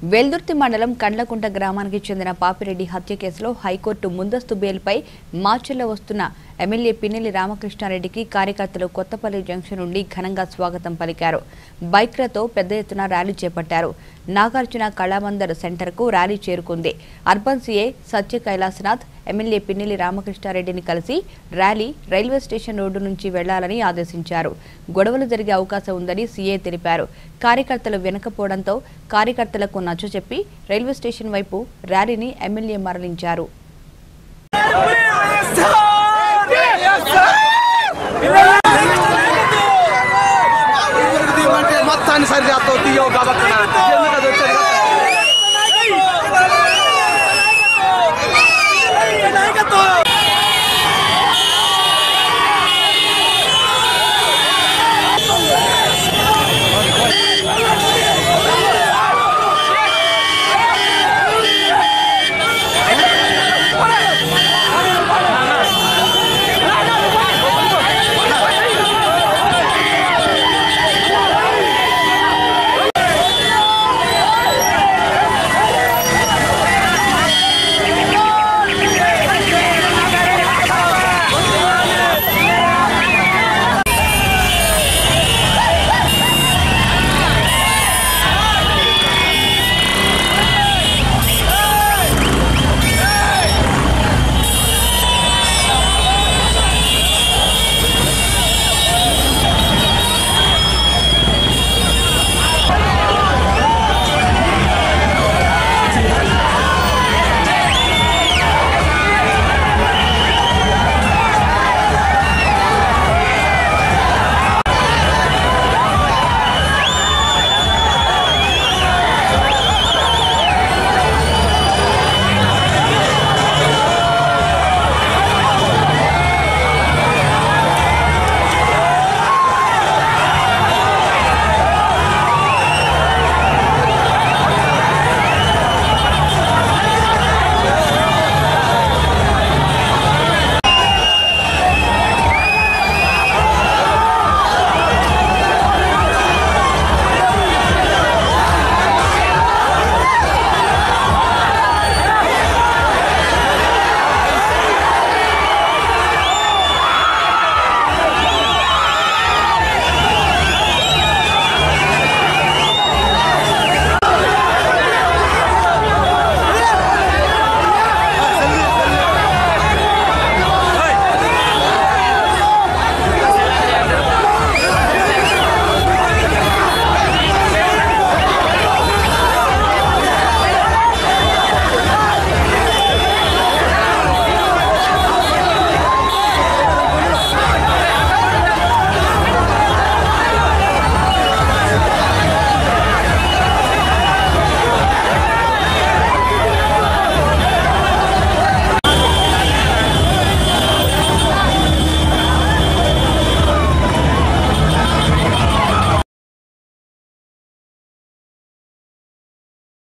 వెల్దుర్తి మండలం కండ్లకుంట గ్రామానికి చెందిన పాపిరెడ్డి హత్య కేసులో హైకోర్టు ముందస్తు బెయిల్పై మార్చిలో వస్తున్న ఎమ్మెల్యే పిన్నెల్లి రామకృష్ణారెడ్డికి కార్యకర్తలు కొత్తపల్లి జంక్షన్ నుండి ఘనంగా స్వాగతం పలికారు బైక్లతో పెద్ద ఎత్తున ర్యాలీ చేపట్టారు నాగార్జున కళామందర్ సెంటర్కు ర్యాలీ చేరుకుంది urban CA Satya Kailasanath MLA Pinnelli రామకృష్ణారెడ్డిని కలిసి ర్యాలీ రైల్వే స్టేషన్ రోడ్డు నుంచి వెళ్లాలని ఆదేశించారు గొడవలు జరిగే అవకాశం ఉందని సీఏ తెలిపారు కార్యకర్తలు వెనకపోవడంతో కార్యకర్తలకు నచ్చజెప్పి రైల్వే స్టేషన్ వైపు ర్యాలీని ఎమ్మెల్యే మరలించారు అంటే మొత్తాన్ని సరి చేస్తావు తీయవు